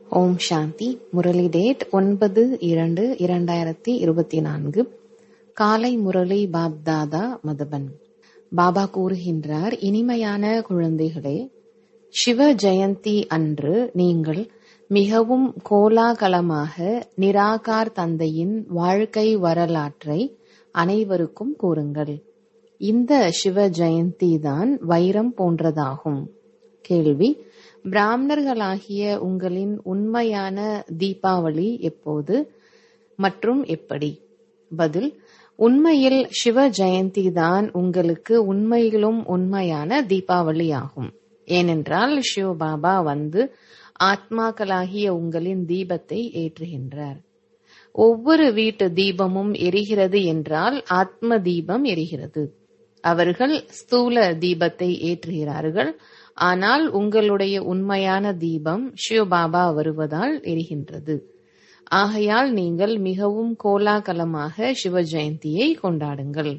ஓம் சாந்தி Murali date ஒன்பது இரண்டு இரண்டாயிரத்தி இருபத்தி நான்கு காலை முரளி பாப்தாதா மதுபன் பாபா கூறுகின்றார் இனிமையான குழந்தைகளே சிவ ஜெயந்தி அன்று நீங்கள் மிகவும் கோலாகலமாக நிராகார் தந்தையின் வாழ்க்கை வரலாற்றை அனைவருக்கும் கூறுங்கள் இந்த சிவ ஜெயந்தி தான் வைரம் போன்றதாகும் கேள்வி பிராமணர்களாகிய உங்களின் உண்மையான தீபாவளி எப்போது மற்றும் எப்படி பதில் உண்மையில் சிவ ஜெயந்தி தான் உங்களுக்கு உண்மையிலும் உண்மையான தீபாவளி ஆகும் ஏனென்றால் சிவ பாபா வந்து ஆத்மாக்களாகிய உங்களின் தீபத்தை ஏற்றுகின்றார் ஒவ்வொரு வீட்டு தீபமும் எரிகிறது என்றால் ஆத்ம தீபம் எரிகிறது அவர்கள் ஸ்தூல தீபத்தை ஏற்றுகிறார்கள் ஆனால் உங்களுடைய உண்மையான தீபம் சிவபாபா வருவதால் எரிகின்றது ஆகையால் நீங்கள் மிகவும் கோலாகலமாக சிவ ஜெயந்தியை கொண்டாடுங்கள்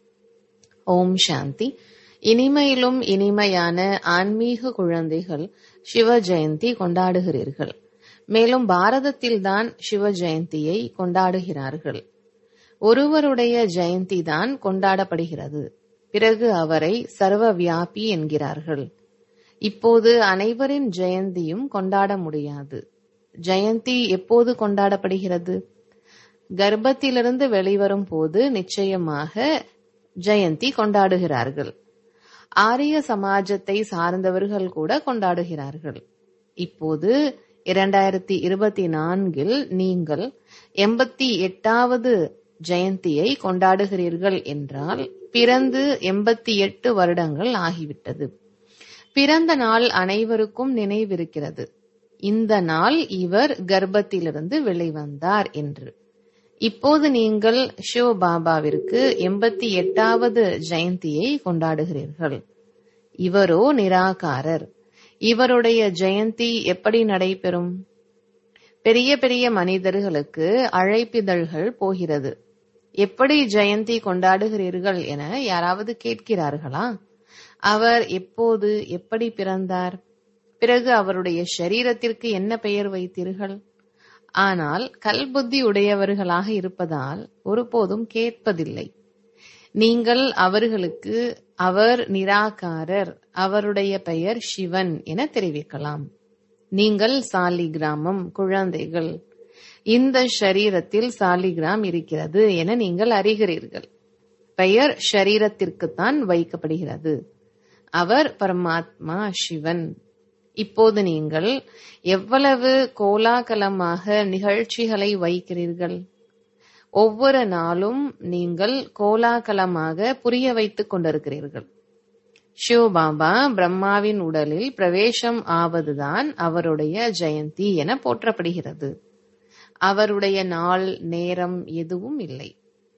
ஓம் சாந்தி இனிமையிலும் இனிமையான ஆன்மீக குழந்தைகள் சிவ ஜெயந்தி கொண்டாடுகிறீர்கள் மேலும் பாரதத்தில்தான் சிவ ஜெயந்தியை கொண்டாடுகிறார்கள் ஒருவருடைய ஜெயந்தி தான் கொண்டாடப்படுகிறது பிறகு அவரை சர்வ வியாபி என்கிறார்கள் இப்போது அனைவரின் ஜெயந்தியும் கொண்டாட முடியாது ஜெயந்தி எப்போது கொண்டாடப்படுகிறது கர்ப்பத்திலிருந்து வெளிவரும் போது நிச்சயமாக ஜெயந்தி கொண்டாடுகிறார்கள் ஆரிய சமாஜத்தை சார்ந்தவர்கள் கூட கொண்டாடுகிறார்கள் இப்போது இரண்டாயிரத்தி இருபத்தி நான்கில் நீங்கள் எண்பத்தி எட்டாவது ஜெயந்தியை கொண்டாடுகிறீர்கள் என்றால் பிறந்து எண்பத்தி எட்டு வருடங்கள் ஆகிவிட்டது பிறந்த நாள் அனைவருக்கும் நினைவிருக்கிறது இந்த நாள் இவர் கர்ப்பத்திலிருந்து வெளிவந்தார் என்று இப்போது நீங்கள் சிவ பாபாவிற்கு எண்பத்தி எட்டாவது ஜெயந்தியை கொண்டாடுகிறீர்கள் இவரோ நிராகாரர் இவருடைய ஜெயந்தி எப்படி நடைபெறும் பெரிய பெரிய மனிதர்களுக்கு அழைப்பிதழ்கள் போகிறது எப்படி ஜெயந்தி கொண்டாடுகிறீர்கள் என யாராவது கேட்கிறார்களா அவர் எப்போது எப்படி பிறந்தார் பிறகு அவருடைய ஷரீரத்திற்கு என்ன பெயர் வைத்தீர்கள் ஆனால் கல்புத்தி உடையவர்களாக இருப்பதால் ஒருபோதும் கேட்பதில்லை நீங்கள் அவர்களுக்கு அவர் நிராகாரர் அவருடைய பெயர் சிவன் என தெரிவிக்கலாம் நீங்கள் சாலிகிராமம் குழந்தைகள் இந்த ஷரீரத்தில் சாலிகிராம் இருக்கிறது என நீங்கள் அறிகிறீர்கள் பெயர் ஷரீரத்திற்குத்தான் வைக்கப்படுகிறது அவர் பரமாத்மா சிவன் இப்போது நீங்கள் எவ்வளவு கோலாகலமாக நிகழ்ச்சிகளை வைக்கிறீர்கள் ஒவ்வொரு நாளும் நீங்கள் கோலாகலமாக புரிய வைத்துக் கொண்டிருக்கிறீர்கள் சிவபாபா பிரம்மாவின் உடலில் பிரவேசம் ஆவதுதான் அவருடைய ஜெயந்தி என போற்றப்படுகிறது அவருடைய நாள் நேரம் எதுவும் இல்லை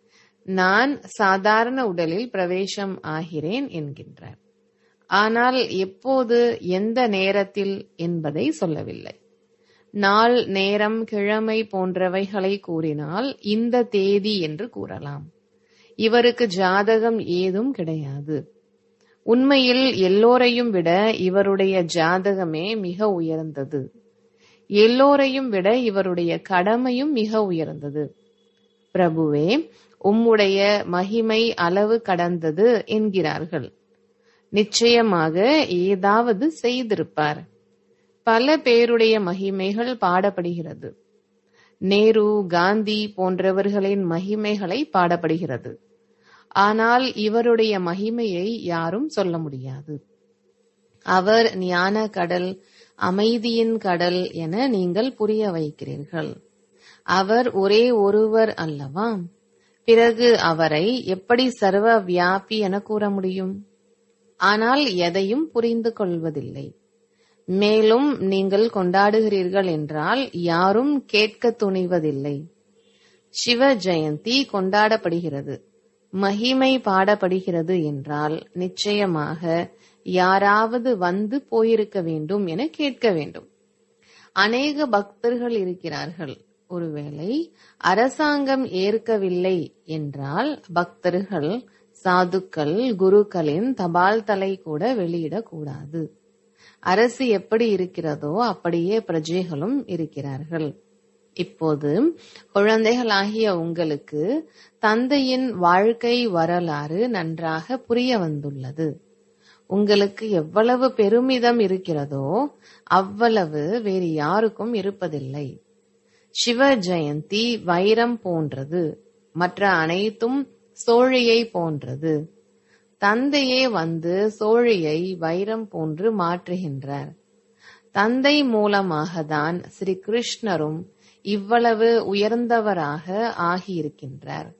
நான் சாதாரண உடலில் பிரவேசம் ஆகிறேன் என்கின்றார் ஆனால் எப்போது எந்த நேரத்தில் என்பதை சொல்லவில்லை நாள் நேரம் கிழமை போன்றவைகளை கூறினால் இந்த தேதி என்று கூறலாம் இவருக்கு ஜாதகம் ஏதும் கிடையாது உண்மையில் எல்லோரையும் விட இவருடைய ஜாதகமே மிக உயர்ந்தது எல்லோரையும் விட இவருடைய கடமையும் மிக உயர்ந்தது பிரபுவே உம்முடைய மகிமை அளவு கடந்தது என்கிறார்கள் நிச்சயமாக ஏதாவது செய்திருப்பார் பல பேருடைய மகிமைகள் பாடப்படுகிறது நேரு காந்தி போன்றவர்களின் மகிமைகளை பாடப்படுகிறது ஆனால் இவருடைய மகிமையை யாரும் சொல்ல முடியாது அவர் ஞான கடல் அமைதியின் கடல் என நீங்கள் புரிய வைக்கிறீர்கள் அவர் ஒரே ஒருவர் அல்லவா பிறகு அவரை எப்படி சர்வ வியாபி என கூற முடியும் ஆனால் எதையும் புரிந்து கொள்வதில்லை மேலும் நீங்கள் கொண்டாடுகிறீர்கள் என்றால் யாரும் கேட்க துணிவதில்லை சிவ ஜெயந்தி கொண்டாடப்படுகிறது மகிமை பாடப்படுகிறது என்றால் நிச்சயமாக யாராவது வந்து போயிருக்க வேண்டும் என கேட்க வேண்டும் அநேக பக்தர்கள் இருக்கிறார்கள் ஒருவேளை அரசாங்கம் ஏற்கவில்லை என்றால் பக்தர்கள் சாதுக்கள் குருக்களின் தபால் தலை கூட வெளியிடக்கூடாது அரசு எப்படி இருக்கிறதோ அப்படியே பிரஜைகளும் இருக்கிறார்கள் இப்போது குழந்தைகளாகிய உங்களுக்கு தந்தையின் வாழ்க்கை வரலாறு நன்றாக புரிய வந்துள்ளது உங்களுக்கு எவ்வளவு பெருமிதம் இருக்கிறதோ அவ்வளவு வேறு யாருக்கும் இருப்பதில்லை சிவ ஜெயந்தி வைரம் போன்றது மற்ற அனைத்தும் சோழியை போன்றது தந்தையே வந்து சோழியை வைரம் போன்று மாற்றுகின்றார் தந்தை மூலமாக தான் ஸ்ரீ கிருஷ்ணரும் இவ்வளவு உயர்ந்தவராக ஆகியிருக்கின்றார்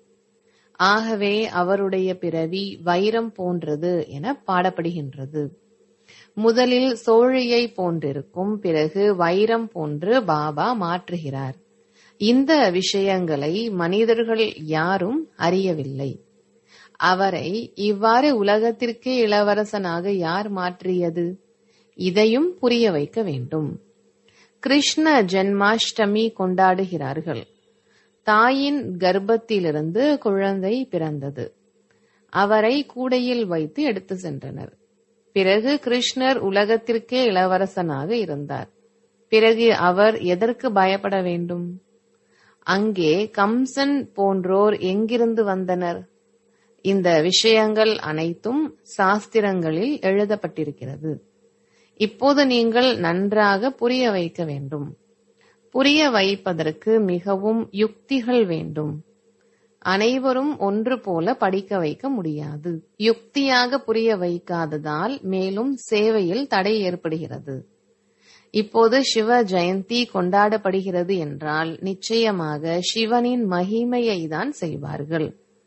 ஆகவே அவருடைய பிறவி வைரம் போன்றது என பாடப்படுகின்றது முதலில் சோழியை போன்றிருக்கும் பிறகு வைரம் போன்று பாபா மாற்றுகிறார் இந்த விஷயங்களை மனிதர்கள் யாரும் அறியவில்லை அவரை இவ்வாறு உலகத்திற்கே இளவரசனாக யார் மாற்றியது இதையும் புரிய வைக்க வேண்டும் கிருஷ்ண ஜென்மாஷ்டமி கொண்டாடுகிறார்கள் தாயின் கர்ப்பத்திலிருந்து குழந்தை பிறந்தது அவரை கூடையில் வைத்து எடுத்து சென்றனர் பிறகு கிருஷ்ணர் உலகத்திற்கே இளவரசனாக இருந்தார் பிறகு அவர் எதற்கு பயப்பட வேண்டும் அங்கே கம்சன் போன்றோர் எங்கிருந்து வந்தனர் இந்த விஷயங்கள் அனைத்தும் சாஸ்திரங்களில் எழுதப்பட்டிருக்கிறது இப்போது நீங்கள் நன்றாக புரிய வைக்க வேண்டும் புரிய வைப்பதற்கு மிகவும் யுக்திகள் வேண்டும் அனைவரும் ஒன்று போல படிக்க வைக்க முடியாது யுக்தியாக புரிய வைக்காததால் மேலும் சேவையில் தடை ஏற்படுகிறது இப்போது சிவ ஜெயந்தி கொண்டாடப்படுகிறது என்றால் நிச்சயமாக சிவனின் மகிமையை தான் செய்வார்கள்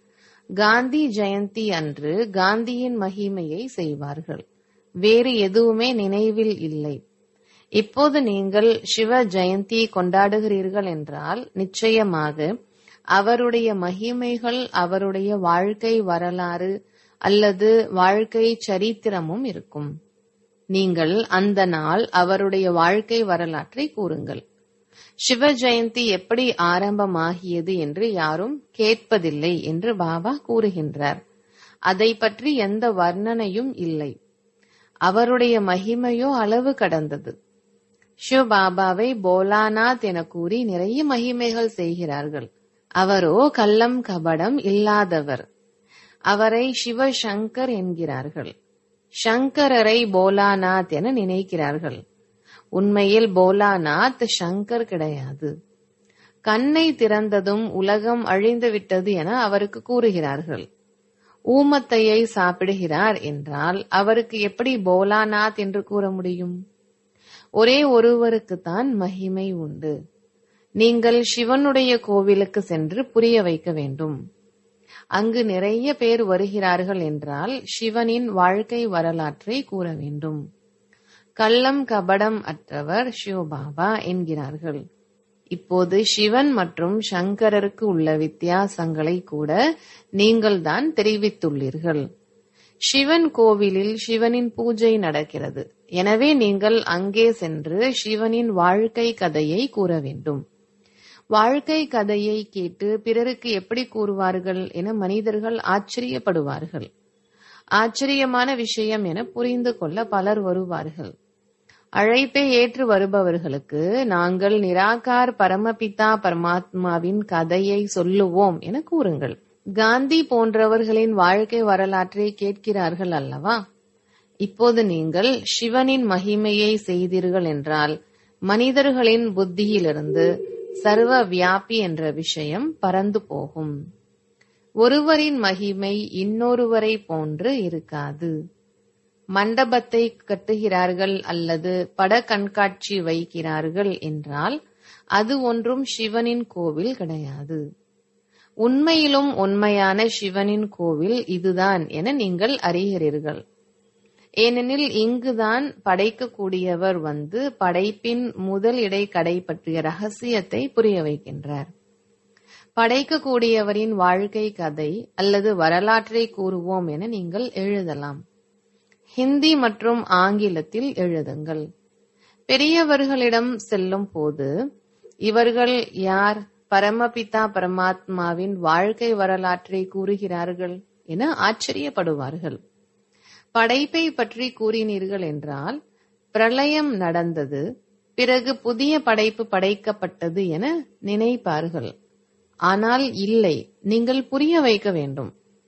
காந்தி ஜெயந்தி அன்று காந்தியின் மகிமையை செய்வார்கள் வேறு எதுவுமே நினைவில் இல்லை இப்போது நீங்கள் சிவ ஜெயந்தி கொண்டாடுகிறீர்கள் என்றால் நிச்சயமாக அவருடைய மகிமைகள் அவருடைய வாழ்க்கை வரலாறு அல்லது வாழ்க்கை சரித்திரமும் இருக்கும் நீங்கள் அந்த நாள் அவருடைய வாழ்க்கை வரலாற்றை கூறுங்கள் சிவ ஜெயந்தி எப்படி ஆரம்பமாகியது என்று யாரும் கேட்பதில்லை என்று பாபா கூறுகின்றார் அதை பற்றி எந்த வர்ணனையும் இல்லை அவருடைய மகிமையோ அளவு கடந்தது சிவபாபாவை போலாநாத் என கூறி நிறைய மகிமைகள் செய்கிறார்கள் அவரோ கள்ளம் கபடம் இல்லாதவர் அவரை சிவசங்கர் என்கிறார்கள் சங்கரரை போலாநாத் என நினைக்கிறார்கள் உண்மையில் போலாநாத் சங்கர் கிடையாது கண்ணை திறந்ததும் உலகம் அழிந்துவிட்டது என அவருக்கு கூறுகிறார்கள் ஊமத்தையை சாப்பிடுகிறார் என்றால் அவருக்கு எப்படி போலாநாத் என்று கூற முடியும் ஒரே ஒருவருக்குத்தான் மகிமை உண்டு நீங்கள் சிவனுடைய கோவிலுக்கு சென்று புரிய வைக்க வேண்டும் அங்கு நிறைய பேர் வருகிறார்கள் என்றால் சிவனின் வாழ்க்கை வரலாற்றை கூற வேண்டும் கள்ளம் கபடம் அற்றவர் சிவபாபா என்கிறார்கள் இப்போது சிவன் மற்றும் சங்கரருக்கு உள்ள வித்தியாசங்களை கூட நீங்கள்தான் தெரிவித்துள்ளீர்கள் சிவன் கோவிலில் சிவனின் பூஜை நடக்கிறது எனவே நீங்கள் அங்கே சென்று சிவனின் வாழ்க்கை கதையை கூற வேண்டும் வாழ்க்கை கதையை கேட்டு பிறருக்கு எப்படி கூறுவார்கள் என மனிதர்கள் ஆச்சரியப்படுவார்கள் ஆச்சரியமான விஷயம் என புரிந்து கொள்ள பலர் வருவார்கள் அழைப்பை ஏற்று வருபவர்களுக்கு நாங்கள் நிராகார் பரமபிதா பரமாத்மாவின் கதையை சொல்லுவோம் என கூறுங்கள் காந்தி போன்றவர்களின் வாழ்க்கை வரலாற்றை கேட்கிறார்கள் அல்லவா இப்போது நீங்கள் சிவனின் மகிமையை செய்தீர்கள் என்றால் மனிதர்களின் புத்தியிலிருந்து சர்வ வியாபி என்ற விஷயம் பறந்து போகும் ஒருவரின் மகிமை இன்னொருவரை போன்று இருக்காது மண்டபத்தை கட்டுகிறார்கள் அல்லது பட கண்காட்சி வைக்கிறார்கள் என்றால் அது ஒன்றும் சிவனின் கோவில் கிடையாது உண்மையிலும் உண்மையான சிவனின் கோவில் இதுதான் என நீங்கள் அறிகிறீர்கள் ஏனெனில் இங்குதான் படைக்கக்கூடியவர் வந்து படைப்பின் முதல் இடை கடை பற்றிய ரகசியத்தை புரிய வைக்கின்றார் படைக்கக்கூடியவரின் வாழ்க்கை கதை அல்லது வரலாற்றை கூறுவோம் என நீங்கள் எழுதலாம் ஹிந்தி மற்றும் ஆங்கிலத்தில் எழுதுங்கள் பெரியவர்களிடம் செல்லும் போது இவர்கள் யார் பரமபிதா பரமாத்மாவின் வாழ்க்கை வரலாற்றை கூறுகிறார்கள் என ஆச்சரியப்படுவார்கள் படைப்பை பற்றி கூறினீர்கள் என்றால் பிரளயம் நடந்தது பிறகு புதிய படைப்பு படைக்கப்பட்டது என நினைப்பார்கள் ஆனால் இல்லை நீங்கள் புரிய வைக்க வேண்டும்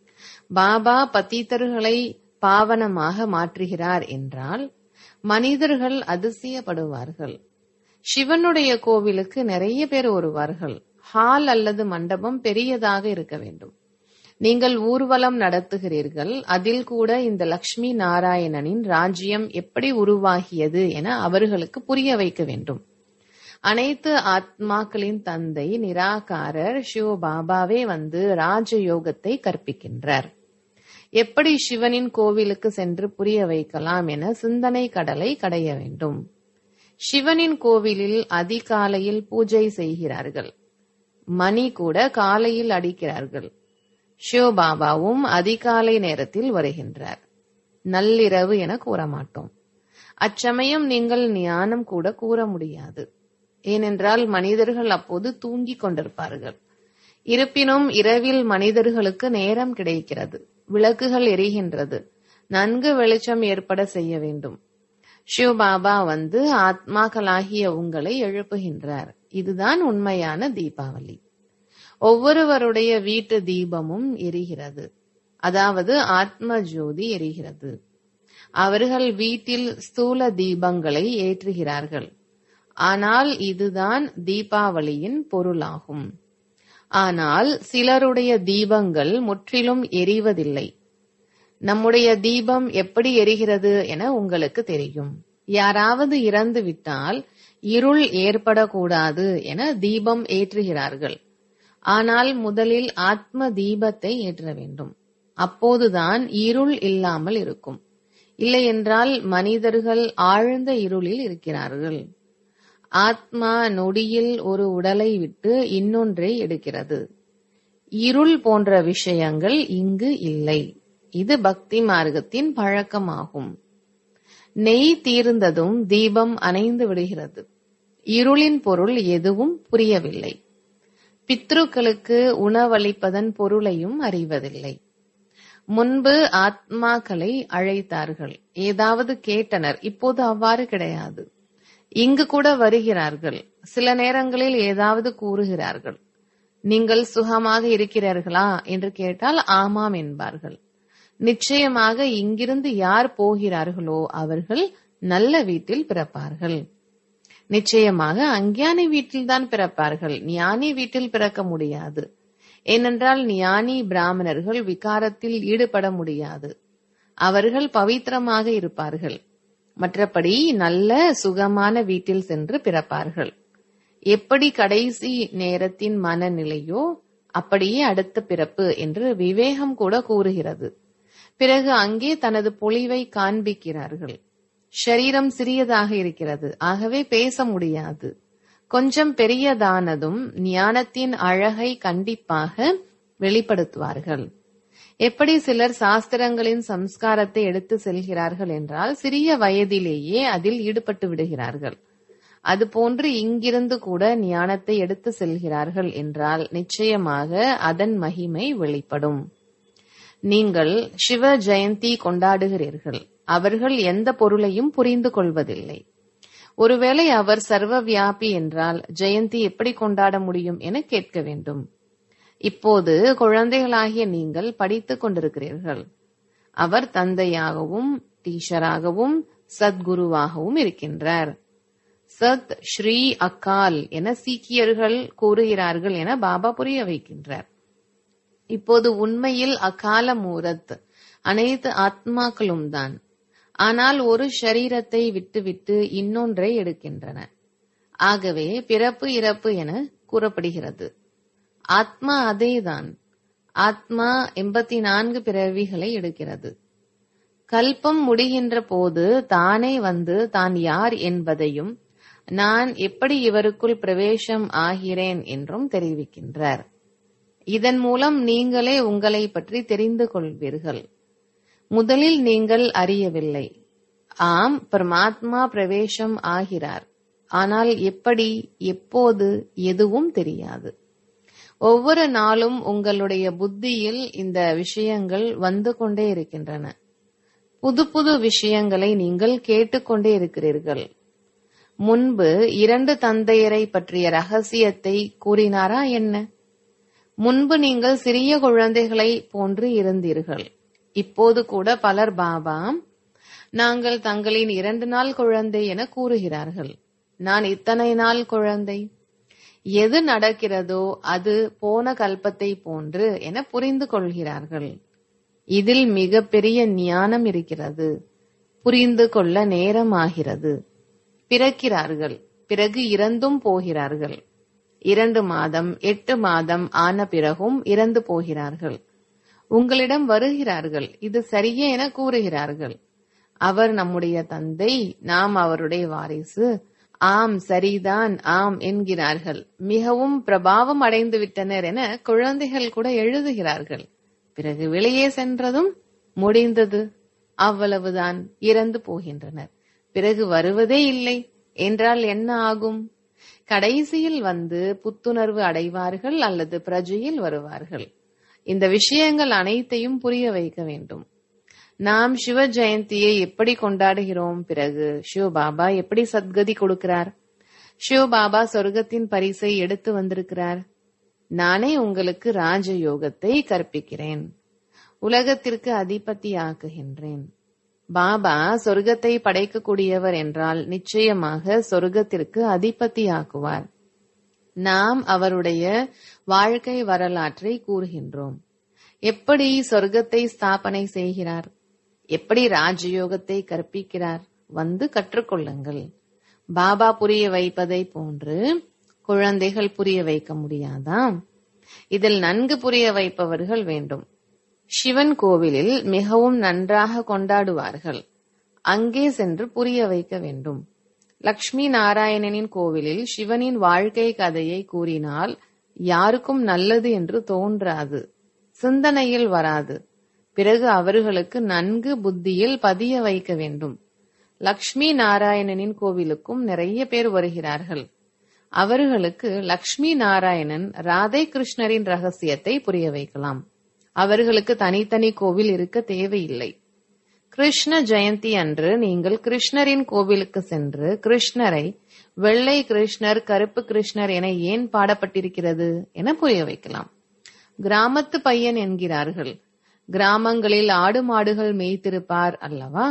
பாபா பத்தீத்தர்களை பாவனமாக மாற்றுகிறார் என்றால் மனிதர்கள் அதிசயப்படுவார்கள் சிவனுடைய கோவிலுக்கு நிறைய பேர் வருவார்கள் ஹால் அல்லது மண்டபம் பெரியதாக இருக்க வேண்டும் நீங்கள் ஊர்வலம் நடத்துகிறீர்கள் அதில் கூட இந்த லக்ஷ்மி நாராயணனின் ராஜ்யம் எப்படி உருவாகியது என அவர்களுக்கு புரிய வைக்க வேண்டும் அனைத்து ஆத்மாக்களின் தந்தை நிராகாரர் சிவ பாபாவே வந்து ராஜயோகத்தை கற்பிக்கின்றார் எப்படி சிவனின் கோவிலுக்கு சென்று புரிய வைக்கலாம் என சிந்தனை கடலை கடைய வேண்டும் சிவனின் கோவிலில் அதிகாலையில் பூஜை செய்கிறார்கள் மணி கூட காலையில் அடிக்கிறார்கள் சிவபாபாவும் அதிகாலை நேரத்தில் வருகின்றார் நள்ளிரவு என கூற மாட்டோம் அச்சமயம் நீங்கள் ஞானம் கூட கூற முடியாது ஏனென்றால் மனிதர்கள் அப்போது தூங்கிக் கொண்டிருப்பார்கள் இருப்பினும் இரவில் மனிதர்களுக்கு நேரம் கிடைக்கிறது விளக்குகள் எரிகின்றது நன்கு வெளிச்சம் ஏற்பட செய்ய வேண்டும் சிவபாபா வந்து ஆத்மாக்களாகிய உங்களை எழுப்புகின்றார் இதுதான் உண்மையான தீபாவளி ஒவ்வொருவருடைய வீட்டு தீபமும் எரிகிறது அதாவது ஆத்ம ஜோதி எரிகிறது அவர்கள் வீட்டில் ஸ்தூல தீபங்களை ஏற்றுகிறார்கள் ஆனால் இதுதான் தீபாவளியின் பொருளாகும் ஆனால் சிலருடைய தீபங்கள் முற்றிலும் எரிவதில்லை நம்முடைய தீபம் எப்படி எரிகிறது என உங்களுக்கு தெரியும் யாராவது இறந்து விட்டால் இருள் ஏற்படக்கூடாது என தீபம் ஏற்றுகிறார்கள் ஆனால் முதலில் ஆத்ம தீபத்தை ஏற்ற வேண்டும் அப்போதுதான் இருள் இல்லாமல் இருக்கும் இல்லையென்றால் மனிதர்கள் ஆழ்ந்த இருளில் இருக்கிறார்கள் ஆத்மா நொடியில் ஒரு உடலை விட்டு இன்னொன்றை எடுக்கிறது இருள் போன்ற விஷயங்கள் இங்கு இல்லை இது பக்தி மார்க்கத்தின் பழக்கமாகும் நெய் தீர்ந்ததும் தீபம் அணைந்து விடுகிறது இருளின் பொருள் எதுவும் புரியவில்லை பித்ருக்களுக்கு உணவளிப்பதன் பொருளையும் அறிவதில்லை முன்பு ஆத்மாக்களை அழைத்தார்கள் ஏதாவது கேட்டனர் இப்போது அவ்வாறு கிடையாது இங்கு கூட வருகிறார்கள் சில நேரங்களில் ஏதாவது கூறுகிறார்கள் நீங்கள் சுகமாக இருக்கிறீர்களா என்று கேட்டால் ஆமாம் என்பார்கள் நிச்சயமாக இங்கிருந்து யார் போகிறார்களோ அவர்கள் நல்ல வீட்டில் பிறப்பார்கள் நிச்சயமாக அஞ்ஞானி வீட்டில்தான் பிறப்பார்கள் ஞானி வீட்டில் பிறக்க முடியாது ஏனென்றால் ஞானி பிராமணர்கள் விகாரத்தில் ஈடுபட முடியாது அவர்கள் பவித்திரமாக இருப்பார்கள் மற்றபடி நல்ல சுகமான வீட்டில் சென்று பிறப்பார்கள் எப்படி கடைசி நேரத்தின் மனநிலையோ அப்படியே அடுத்த பிறப்பு என்று விவேகம் கூட கூறுகிறது பிறகு அங்கே தனது பொலிவை காண்பிக்கிறார்கள் ஷரீரம் சிறியதாக இருக்கிறது ஆகவே பேச முடியாது கொஞ்சம் பெரியதானதும் ஞானத்தின் அழகை கண்டிப்பாக வெளிப்படுத்துவார்கள் எப்படி சிலர் சாஸ்திரங்களின் சம்ஸ்காரத்தை எடுத்து செல்கிறார்கள் என்றால் சிறிய வயதிலேயே அதில் ஈடுபட்டு விடுகிறார்கள் அதுபோன்று இங்கிருந்து கூட ஞானத்தை எடுத்து செல்கிறார்கள் என்றால் நிச்சயமாக அதன் மகிமை வெளிப்படும் நீங்கள் சிவ ஜெயந்தி கொண்டாடுகிறீர்கள் அவர்கள் எந்த பொருளையும் புரிந்து கொள்வதில்லை ஒருவேளை அவர் சர்வ வியாபி என்றால் ஜெயந்தி எப்படி கொண்டாட முடியும் என கேட்க வேண்டும் இப்போது குழந்தைகளாகிய நீங்கள் படித்துக் கொண்டிருக்கிறீர்கள் அவர் தந்தையாகவும் டீச்சராகவும் சத்குருவாகவும் இருக்கின்றார் சத் ஸ்ரீ அக்கால் என சீக்கியர்கள் கூறுகிறார்கள் என பாபா புரிய வைக்கின்றார் இப்போது உண்மையில் அகால மூரத் அனைத்து ஆத்மாக்களும் தான் ஆனால் ஒரு ஷரீரத்தை விட்டுவிட்டு இன்னொன்றை எடுக்கின்றன ஆகவே பிறப்பு இறப்பு என கூறப்படுகிறது ஆத்மா அதேதான் ஆத்மா எண்பத்தி நான்கு பிறவிகளை எடுக்கிறது கல்பம் முடிகின்ற போது தானே வந்து தான் யார் என்பதையும் நான் எப்படி இவருக்குள் பிரவேசம் ஆகிறேன் என்றும் தெரிவிக்கின்றார் இதன் மூலம் நீங்களே உங்களை பற்றி தெரிந்து கொள்வீர்கள் முதலில் நீங்கள் அறியவில்லை ஆம் பரமாத்மா பிரவேசம் ஆகிறார் ஆனால் எப்படி எப்போது எதுவும் தெரியாது ஒவ்வொரு நாளும் உங்களுடைய புத்தியில் இந்த விஷயங்கள் வந்து கொண்டே இருக்கின்றன புது புது விஷயங்களை நீங்கள் கேட்டுக்கொண்டே இருக்கிறீர்கள் முன்பு இரண்டு தந்தையரை பற்றிய ரகசியத்தை கூறினாரா என்ன முன்பு நீங்கள் சிறிய குழந்தைகளை போன்று இருந்தீர்கள் இப்போது கூட பலர் பாபா நாங்கள் தங்களின் இரண்டு நாள் குழந்தை என கூறுகிறார்கள் நான் இத்தனை நாள் குழந்தை எது நடக்கிறதோ அது போன கல்பத்தை போன்று என புரிந்து கொள்கிறார்கள் இதில் மிகப்பெரிய ஞானம் இருக்கிறது புரிந்து கொள்ள நேரமாகிறது பிறக்கிறார்கள் பிறகு இறந்தும் போகிறார்கள் இரண்டு மாதம் எட்டு மாதம் ஆன பிறகும் இறந்து போகிறார்கள் உங்களிடம் வருகிறார்கள் இது சரியே என கூறுகிறார்கள் அவர் நம்முடைய தந்தை நாம் அவருடைய வாரிசு ஆம் சரிதான் ஆம் என்கிறார்கள் மிகவும் பிரபாவம் அடைந்து விட்டனர் என குழந்தைகள் கூட எழுதுகிறார்கள் பிறகு வெளியே சென்றதும் முடிந்தது அவ்வளவுதான் இறந்து போகின்றனர் பிறகு வருவதே இல்லை என்றால் என்ன ஆகும் கடைசியில் வந்து புத்துணர்வு அடைவார்கள் அல்லது பிரஜையில் வருவார்கள் இந்த விஷயங்கள் அனைத்தையும் புரிய வைக்க வேண்டும் நாம் சிவ ஜெயந்தியை எப்படி கொண்டாடுகிறோம் பிறகு சிவ பாபா எப்படி சத்கதி கொடுக்கிறார் சிவ பாபா சொர்க்கத்தின் பரிசை எடுத்து வந்திருக்கிறார் நானே உங்களுக்கு ராஜயோகத்தை கற்பிக்கிறேன் உலகத்திற்கு அதிபதி ஆக்குகின்றேன் பாபா சொர்க்கத்தை படைக்கக்கூடியவர் என்றால் நிச்சயமாக சொர்க்கத்திற்கு அதிபதி ஆக்குவார் நாம் அவருடைய வாழ்க்கை வரலாற்றை கூறுகின்றோம் எப்படி சொர்க்கத்தை ஸ்தாபனை செய்கிறார் எப்படி ராஜயோகத்தை கற்பிக்கிறார் வந்து கற்றுக்கொள்ளுங்கள் பாபா புரிய வைப்பதை போன்று குழந்தைகள் புரிய வைக்க முடியாதா இதில் நன்கு புரிய வைப்பவர்கள் வேண்டும் சிவன் கோவிலில் மிகவும் நன்றாக கொண்டாடுவார்கள் அங்கே சென்று புரிய வைக்க வேண்டும் லக்ஷ்மி நாராயணனின் கோவிலில் சிவனின் வாழ்க்கை கதையை கூறினால் யாருக்கும் நல்லது என்று தோன்றாது சிந்தனையில் வராது பிறகு அவர்களுக்கு நன்கு புத்தியில் பதிய வைக்க வேண்டும் லக்ஷ்மி நாராயணனின் கோவிலுக்கும் நிறைய பேர் வருகிறார்கள் அவர்களுக்கு லக்ஷ்மி நாராயணன் ராதை கிருஷ்ணரின் ரகசியத்தை புரிய வைக்கலாம் அவர்களுக்கு தனித்தனி கோவில் இருக்க தேவையில்லை கிருஷ்ண ஜெயந்தி அன்று நீங்கள் கிருஷ்ணரின் கோவிலுக்கு சென்று கிருஷ்ணரை வெள்ளை கிருஷ்ணர் கருப்பு கிருஷ்ணர் என ஏன் பாடப்பட்டிருக்கிறது என புரிய வைக்கலாம் கிராமத்து பையன் என்கிறார்கள் கிராமங்களில் ஆடு மாடுகள் மேய்த்திருப்பார் அல்லவா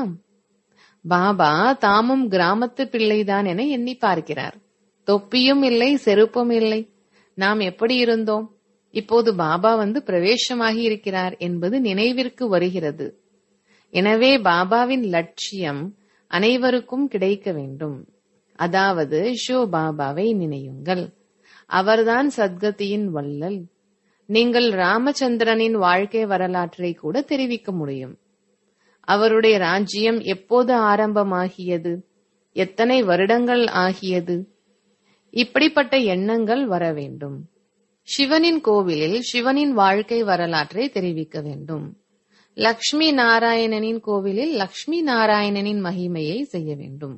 பாபா தாமும் கிராமத்து பிள்ளைதான் என எண்ணி பார்க்கிறார் தொப்பியும் இல்லை செருப்பும் இல்லை நாம் எப்படி இருந்தோம் இப்போது பாபா வந்து பிரவேசமாகி இருக்கிறார் என்பது நினைவிற்கு வருகிறது எனவே பாபாவின் லட்சியம் அனைவருக்கும் கிடைக்க வேண்டும் அதாவது ஷோ பாபாவை நினையுங்கள் அவர்தான் சத்கதியின் வள்ளல் நீங்கள் ராமச்சந்திரனின் வாழ்க்கை வரலாற்றை கூட தெரிவிக்க முடியும் அவருடைய ராஜ்யம் எப்போது ஆரம்பமாகியது எத்தனை வருடங்கள் ஆகியது இப்படிப்பட்ட எண்ணங்கள் வர வேண்டும் சிவனின் கோவிலில் சிவனின் வாழ்க்கை வரலாற்றை தெரிவிக்க வேண்டும் லக்ஷ்மி நாராயணனின் கோவிலில் லக்ஷ்மி நாராயணனின் மகிமையை செய்ய வேண்டும்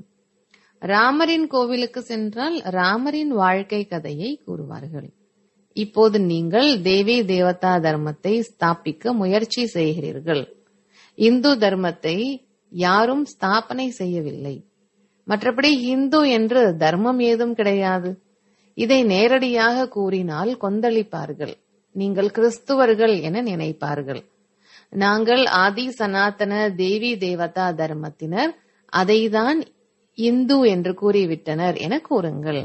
ராமரின் கோவிலுக்கு சென்றால் ராமரின் வாழ்க்கை கதையை கூறுவார்கள் இப்போது நீங்கள் தேவி தேவதா தர்மத்தை ஸ்தாபிக்க முயற்சி செய்கிறீர்கள் இந்து தர்மத்தை யாரும் ஸ்தாபனை செய்யவில்லை மற்றபடி இந்து என்று தர்மம் ஏதும் கிடையாது இதை நேரடியாக கூறினால் கொந்தளிப்பார்கள் நீங்கள் கிறிஸ்துவர்கள் என நினைப்பார்கள் நாங்கள் ஆதி சனாதன தேவி தேவதா தர்மத்தினர் அதைதான் இந்து என்று கூறிவிட்டனர் என கூறுங்கள்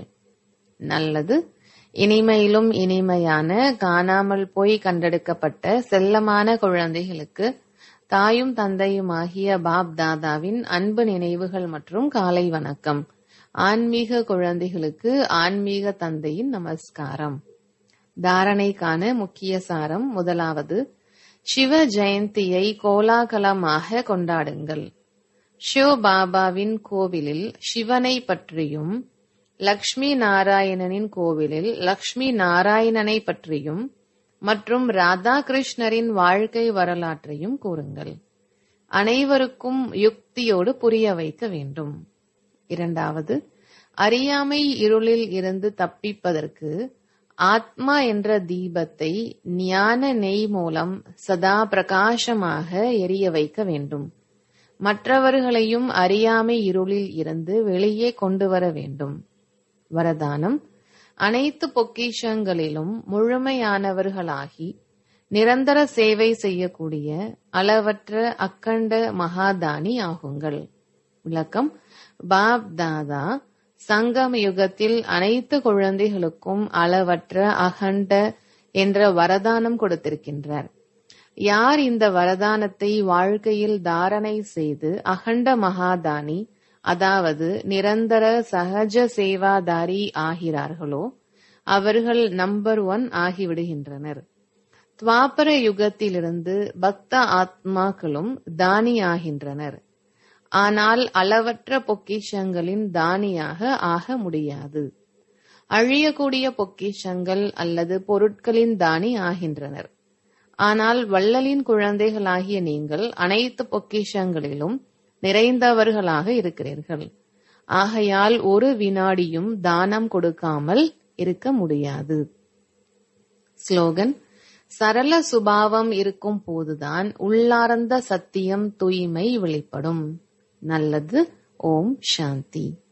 நல்லது இனிமையிலும் இனிமையான காணாமல் போய் கண்டெடுக்கப்பட்ட செல்லமான குழந்தைகளுக்கு தாயும் தந்தையுமாகிய பாப் தாதாவின் அன்பு நினைவுகள் மற்றும் காலை வணக்கம் ஆன்மீக குழந்தைகளுக்கு ஆன்மீக தந்தையின் நமஸ்காரம் தாரணைக்கான முக்கிய சாரம் முதலாவது சிவ ஜெயந்தியை கோலாகலமாக கொண்டாடுங்கள் ஷிவ பாபாவின் கோவிலில் சிவனை பற்றியும் லக்ஷ்மி நாராயணனின் கோவிலில் லக்ஷ்மி நாராயணனை பற்றியும் மற்றும் ராதாகிருஷ்ணரின் வாழ்க்கை வரலாற்றையும் கூறுங்கள் அனைவருக்கும் யுக்தியோடு புரிய வைக்க வேண்டும் இரண்டாவது அறியாமை இருளில் இருந்து தப்பிப்பதற்கு ஆத்மா என்ற தீபத்தை ஞான நெய் மூலம் சதா பிரகாசமாக எரிய வைக்க வேண்டும் மற்றவர்களையும் அறியாமை இருளில் இருந்து வெளியே கொண்டு வர வேண்டும் வரதானம் அனைத்து பொக்கிஷங்களிலும் முழுமையானவர்களாகி நிரந்தர சேவை செய்யக்கூடிய அளவற்ற அக்கண்ட மகாதானி ஆகுங்கள் விளக்கம் பாப் தாதா சங்கம் யுகத்தில் அனைத்து குழந்தைகளுக்கும் அளவற்ற அகண்ட என்ற வரதானம் கொடுத்திருக்கின்றார் யார் இந்த வரதானத்தை வாழ்க்கையில் தாரணை செய்து அகண்ட மகாதானி அதாவது நிரந்தர சகஜ சேவாதாரி ஆகிறார்களோ அவர்கள் நம்பர் ஒன் ஆகிவிடுகின்றனர் துவாபர யுகத்திலிருந்து பக்த ஆத்மாக்களும் தானி ஆகின்றனர் ஆனால் அளவற்ற பொக்கிஷங்களின் தானியாக ஆக முடியாது அழியக்கூடிய பொக்கிஷங்கள் அல்லது பொருட்களின் தானி ஆகின்றனர் ஆனால் வள்ளலின் குழந்தைகளாகிய நீங்கள் அனைத்து பொக்கிஷங்களிலும் நிறைந்தவர்களாக இருக்கிறீர்கள் ஆகையால் ஒரு வினாடியும் தானம் கொடுக்காமல் இருக்க முடியாது ஸ்லோகன் சரள சுபாவம் இருக்கும் போதுதான் உள்ளார்ந்த சத்தியம் தூய்மை வெளிப்படும் நல்லது ஓம் சாந்தி